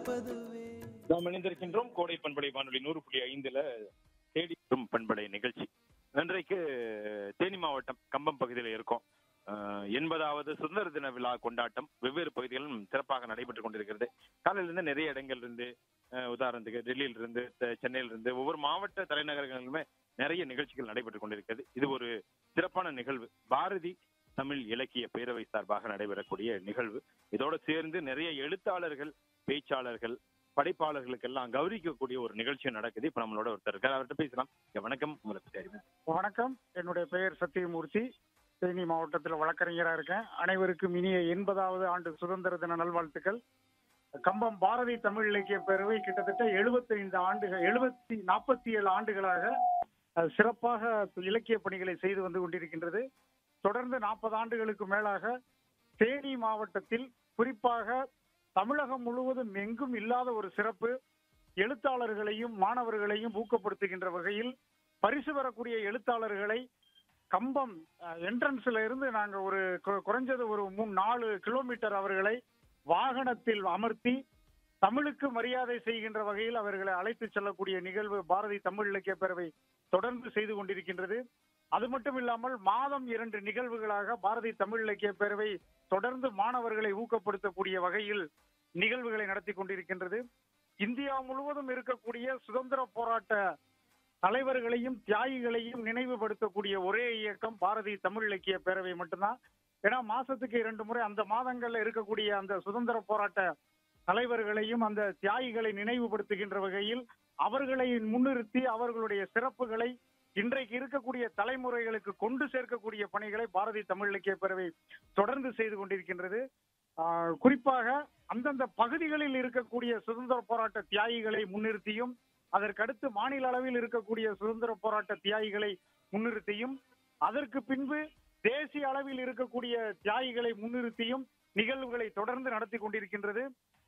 பார்ப்பதுவே நாம் இணைந்திருக்கின்றோம் கோடை பண்பலை வானொலி நூறு புள்ளி ஐந்துல தேடி வரும் பண்பலை நிகழ்ச்சி இன்றைக்கு தேனி மாவட்டம் கம்பம் பகுதியில் இருக்கோம் அஹ், எண்பதாவது சுதந்திர தின விழா கொண்டாட்டம் வெவ்வேறு பகுதிகளிலும் சிறப்பாக நடைபெற்றுக் கொண்டிருக்கிறது காலையில இருந்து நிறைய இடங்கள் இருந்து அஹ், உதாரணத்துக்கு டெல்லியில இருந்து த- சென்னையில இருந்து ஒவ்வொரு மாவட்ட தலைநகரங்களிலுமே நிறைய நிகழ்ச்சிகள் நடைபெற்றுக் கொண்டிருக்கிறது இது ஒரு சிறப்பான நிகழ்வு பாரதி தமிழ் இலக்கிய பேரவை சார்பாக நடைபெறக்கூடிய நிகழ்வு இதோட சேர்ந்து நிறைய எழுத்தாளர்கள் பேச்சாளர்கள் படைப்பாளர்களுக்கெல்லாம் கௌரிக்கக்கூடிய ஒரு நிகழ்ச்சி நடக்குது இப்ப நம்மளோட ஒருத்தர் இருக்கார் அவர்கிட்ட பேசலாம் ஐயா, வணக்கம் உங்களுக்கு தெரியும் வணக்கம் என்னுடைய பெயர் சத்தியமூர்த்தி தேனி மாவட்டத்தில் வழக்கறிஞராக இருக்கேன் அனைவருக்கும் இனிய எண்பதாவது ஆண்டு சுதந்திர தின நல்வாழ்த்துக்கள் கம்பம் பாரதி தமிழ் இலக்கிய பேரவை கிட்டத்தட்ட 75 ஆண்டுகள் எழுபத்தி நாற்பத்தி ஏழு ஆண்டுகளாக அஹ், சிறப்பாக இலக்கிய பணிகளை செய்து வந்து கொண்டிருக்கின்றது தொடர்ந்து நாற்பது ஆண்டுகளுக்கு மேலாக தேனி மாவட்டத்தில் குறிப்பாக தமிழகம் முழுவதும் எங்கும் இல்லாத ஒரு சிறப்பு எழுத்தாளர்களையும் மாணவர்களையும் ஊக்கப்படுத்துகின்ற வகையில் பரிசு பெறக்கூடிய எழுத்தாளர்களை கம்பம் என்ட்ரன்ஸ்ல இருந்து நாங்க ஒரு கு- குறைஞ்சது ஒரு மூணு நாலு கிலோமீட்டர் அவர்களை வாகனத்தில் அமர்த்தி தமிழுக்கு மரியாதை செய்கின்ற வகையில் அவர்களை அழைத்து செல்லக்கூடிய நிகழ்வு பாரதி தமிழ் இலக்கிய பேரவை தொடர்ந்து செய்து கொண்டிருக்கின்றது அது மட்டும் இல்லாமல் மாதம் இரண்டு நிகழ்வுகளாக பாரதி தமிழ் இலக்கிய பேரவை தொடர்ந்து மாணவர்களை ஊக்கப்படுத்தக்கூடிய வகையில் நிகழ்வுகளை நடத்தி கொண்டிருக்கின்றது இந்தியா முழுவதும் இருக்கக்கூடிய சுதந்திர போராட்ட தலைவர்களையும் தியாகிகளையும் நினைவுபடுத்தக்கூடிய ஒரே இயக்கம் பாரதி தமிழ் இலக்கிய பேரவை மட்டும்தான் ஏன்னா மாசத்துக்கு இரண்டு முறை அந்த மாதங்கள்ல இருக்கக்கூடிய அந்த சுதந்திர போராட்ட தலைவர்களையும் அந்த தியாகிகளை நினைவுபடுத்துகின்ற வகையில் அவர்களை முன்னிறுத்தி அவர்களுடைய சிறப்புகளை இன்றைக்கு இருக்கக்கூடிய தலைமுறைகளுக்கு கொண்டு சேர்க்கக்கூடிய பணிகளை பாரதி தமிழ் இலக்கிய பேரவை தொடர்ந்து செய்து கொண்டிருக்கின்றது ஆஹ் குறிப்பாக அந்தந்த பகுதிகளில் இருக்கக்கூடிய சுதந்திர போராட்ட தியாகிகளை முன்னிறுத்தியும் அதற்கடுத்து மாநில அளவில் இருக்கக்கூடிய சுதந்திர போராட்ட தியாகிகளை முன்னிறுத்தியும் அதற்கு பின்பு தேசிய அளவில் இருக்கக்கூடிய தியாகிகளை முன்னிறுத்தியும் நிகழ்வுகளை தொடர்ந்து நடத்தி கொண்டிருக்கின்றது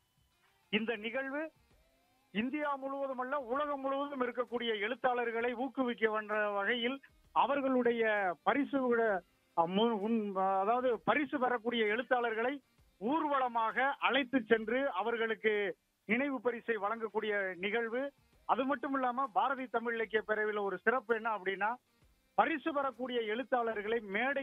இந்த நிகழ்வு இந்தியா முழுவதும் அல்ல உலகம் முழுவதும் இருக்கக்கூடிய எழுத்தாளர்களை ஊக்குவிக்க வந்த வகையில் அவர்களுடைய பரிசு விட- மு- உன்- அதாவது பரிசு பெறக்கூடிய எழுத்தாளர்களை ஊர்வலமாக அழைத்து சென்று அவர்களுக்கு நினைவு பரிசை வழங்கக்கூடிய நிகழ்வு அது மட்டும் இல்லாம பாரதி தமிழ் இலக்கிய பேரவையில் ஒரு சிறப்பு என்ன அப்படின்னா பரிசு பெறக்கூடிய எழுத்தாளர்களை மேடை